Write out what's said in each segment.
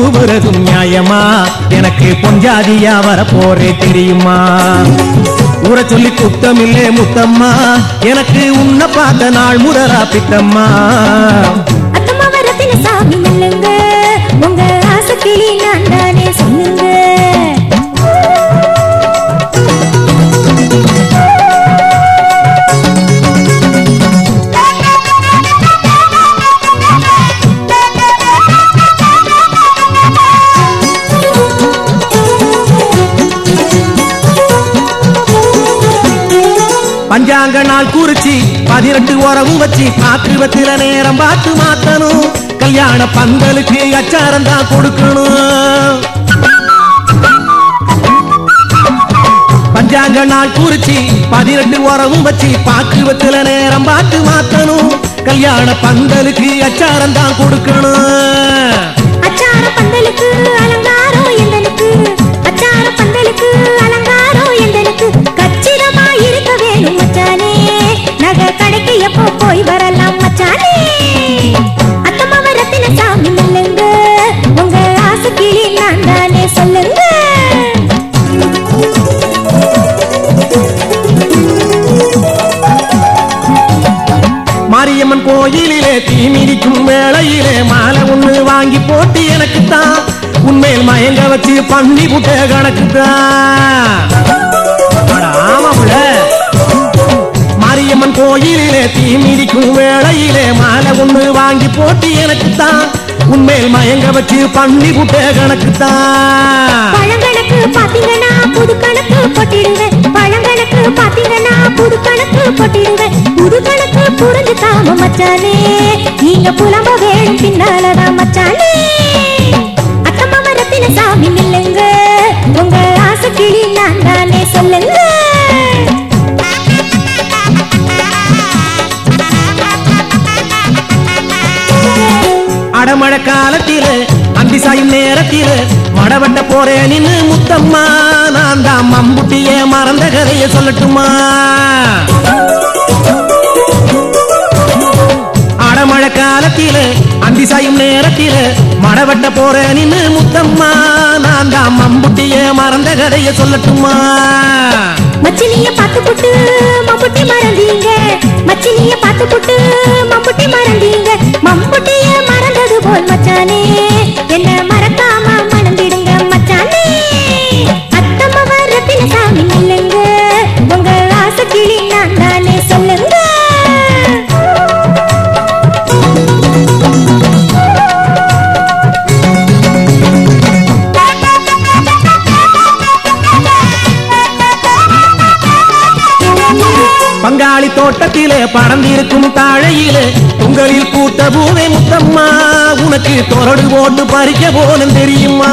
கூவுறதும் நியாயமா எனக்கு பொஞ்சாதியா வர போறே தெரியுமா ஊரை சொல்லி குத்தமில்லே முத்தம்மா எனக்கு உன்னை பார்த்த நாள் முதலா பித்தம்மா அத்தம்மா வரத்தின சாமி நல்லுங்க உங்க ஆசை கிளி நான் தானே சொல்லுங்க பஞ்சாங்க நாள் குறிச்சி பதினெட்டு உறவும் வச்சு பாக்குவத்தில நேரம் பார்த்து மாத்தணும் கல்யாண பந்தலுக்கு அச்சாரம் தான் கொடுக்கணும் பஞ்சாங்க நாள் குறிச்சி பதினெட்டு உறவும் வச்சு பாக்குவத்தில நேரம் பார்த்து மாத்தணும் கல்யாண பந்தலுக்கு அச்சாரம் தான் கொடுக்கணும் அச்சார பந்தலுக்கு அலங்காரம் எந்தனுக்கு அச்சார பந்தலுக்கு அலங்காரம் எந்தனுக்கு கச்சிதமா இருக்க வேணும் மச்சானே நகை கடைக்கு எப்போ போய் வரலாம் மச்சானே அத்தம்மா வரத்தின சாமி நல்லுங்க உங்க ஆசை கிளி நான் தானே சொல்லுங்க மாரியம்மன் கோயிலிலே தீ மிதிக்கும் வேளையிலே மாலை ஒண்ணு வாங்கி போட்டு எனக்கு தான் உண்மையில் மயங்க வச்சு பண்ணி புட்ட கணக்கு தான் ஆமாப்புல மாரியம்மன் கோயிலிலே தீ மிதிக்கும் வேளையிலே மாலை ஒண்ணு வாங்கி போட்டு எனக்கு தான் உண்மையில் மயங்க வச்சு பண்ணி புட்ட கணக்கு தான் பழங்கணக்கு பாத்தீங்கன்னா புது கணக்கு போட்டிடுவேன் பழங்கணக்கு பாத்தீங்கன்னா புது கணக்கு போட்டிடுவேன் புது கணக்கு புரிஞ்சு தாம மச்சானே நீங்க புலம்ப வேணும் பின்னாலதான் மச்சானே அத்தம்மா மரத்தின சாமி நில்லுங்க உங்க ஆசை கிளி நான் தானே சொல்லுங்க அடமழ காலத்தில அந்தி சாயும் நேரத்தில மடவட்ட போறேன் நின்னு முத்தம்மா நான் தான் மம்புட்டிய மறந்த கதைய சொல்லட்டுமா அடமழ காலத்தில அந்தி சாயும் நேரத்தில மடவட்ட போறேன் நின்னு முத்தம்மா நான் தான் மம்புட்டிய மறந்த கதைய சொல்லட்டுமா மச்சினிய பார்த்து புட்டு மம்புட்டி மறந்தீங்க மச்சினிய பார்த்து புட்டு மம்புட்டி மறந்தீங்க மம்புட்டிய மறந்தது போல் மச்சானே என்ன மறக்காம மணந்திடுங்க மச்சானே அத்தம்மா வரத்தின சாமி நில்லுங்க உங்க ஆசை கிளி நான் தானே சொல்லுங்க பங்காளி தோட்டத்திலே பறந்திருக்கும் தாழையிலே உங்களில் பூத்த பூவை முத்தம்மா உனக்கு தொரடு போட்டு பறிக்க போலும் தெரியுமா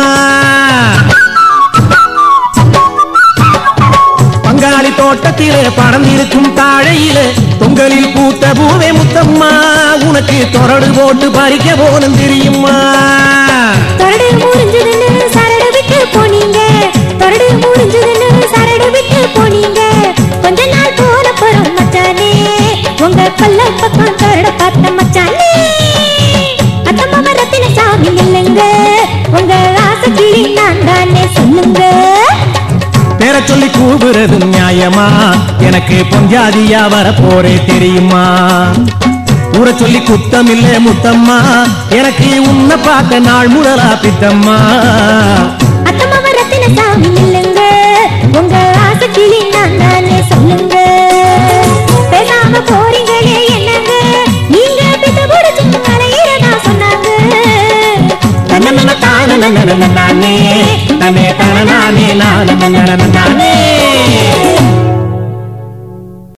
பங்காளி தோட்டத்திலே பறந்திருக்கும் தாழையிலே தொங்கலில் பூத்த பூவை முத்தம்மா உனக்கு தொரடு போட்டு பறிக்க போலும் தெரியுமா தொரடு முறிஞ்சதுன்னு சரடு விட்டு போனீங்க தொரடு முறிஞ்சதுன்னு சரடு விட்டு போனீங்க கொஞ்ச நாள் போன போறோம் மச்சானே உங்க கொல்ல பக்கம் தொரட பார்த்த மச்சானே அத்தம்மா மரத்தின சாமி நில்லுங்க உங்க ஆசை கிளி நான் தானே சொல்லுங்க பேர சொல்லி கூவுறது நியாயமா எனக்கு பொஞ்சாதியா வர போறே தெரியுமா ஊரை சொல்லி குத்தமில்லை முத்தம்மா எனக்கு உன்னை பார்த்த நாள் முதலா பித்தம்மா அத்தம்மா மரத்தின சாமி நில்லுங்க உங்க ஆசை கிளி நான் தானே சொல்லுங்க